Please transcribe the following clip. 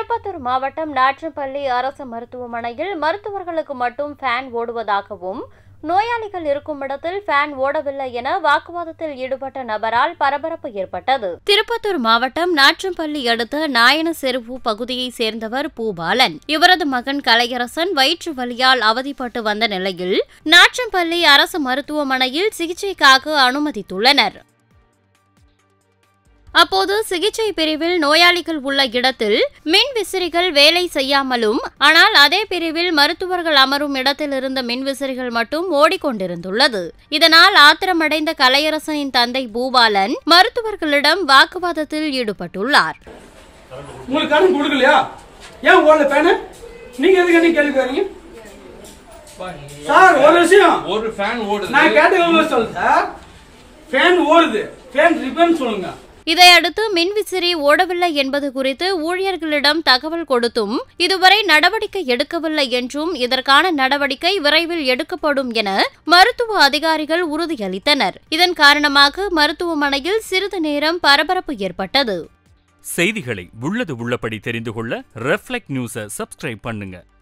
திருப்பத்தூர் மாவட்டம் நாற்றம்பள்ளி அரசு மருத்துவமனையில் மருத்துவர்களுக்கு மட்டும் ஃபேன் ஓடுவதாகவும் நோயாளிகள் இருக்கும் இடத்தில் ஃபேன் ஓடவில்லை என வாக்குவாதத்தில் ஈடுபட்ட நபரால் பரபரப்பு ஏற்பட்டது திருப்பத்தூர் மாவட்டம் நாற்றம்பள்ளி அடுத்த நாயன செருவு பகுதியைச் சேர்ந்தவர் பூபாலன் இவரது மகன் கலையரசன் வயிற்று வலியால் அவதிப்பட்டு வந்த நிலையில் நாற்றம்பள்ளி அரசு மருத்துவமனையில் சிகிச்சைக்காக அனுமதித்துள்ளனர் அப்போது சிகிச்சை பிரிவில் நோயாளிகள் உள்ள இடத்தில் மின் விசிறிகள் வேலை செய்யாமலும் ஆனால் அதே பிரிவில் மருத்துவர்கள் அமரும் இடத்தில் இருந்த மின் விசிறிகள் மட்டும் ஓடிக்கொண்டிருந்துள்ளது இதனால் ஆத்திரமடைந்த கலையரசனின் தந்தை பூபாலன் மருத்துவர்களிடம் வாக்குவாதத்தில் ஈடுபட்டுள்ளார் உங்களுக்கு கடன் கொடுக்கலையா ஏன் ஓடல பேனு நீங்க எதுக்கு நீங்க கேள்வி கேறீங்க சார் ஒரு விஷயம் ஒரு ஃபேன் ஓடுது நான் கேட்ட சொல்லுங்க சார் ஃபேன் ஓடுது ஃபேன் ரிப்பேர்னு சொல்லுங்க இதையடுத்து மின்விசிறி ஓடவில்லை என்பது குறித்து ஊழியர்களிடம் தகவல் கொடுத்தும் இதுவரை நடவடிக்கை எடுக்கவில்லை என்றும் இதற்கான நடவடிக்கை விரைவில் எடுக்கப்படும் என மருத்துவ அதிகாரிகள் உறுதியளித்தனர் இதன் காரணமாக மருத்துவமனையில் சிறிது நேரம் பரபரப்பு ஏற்பட்டது செய்திகளை உள்ளது உள்ளபடி தெரிந்து கொள்ள ரெஃப்ளெக்ட் நியூஸை சப்ஸ்கிரைப் பண்ணுங்க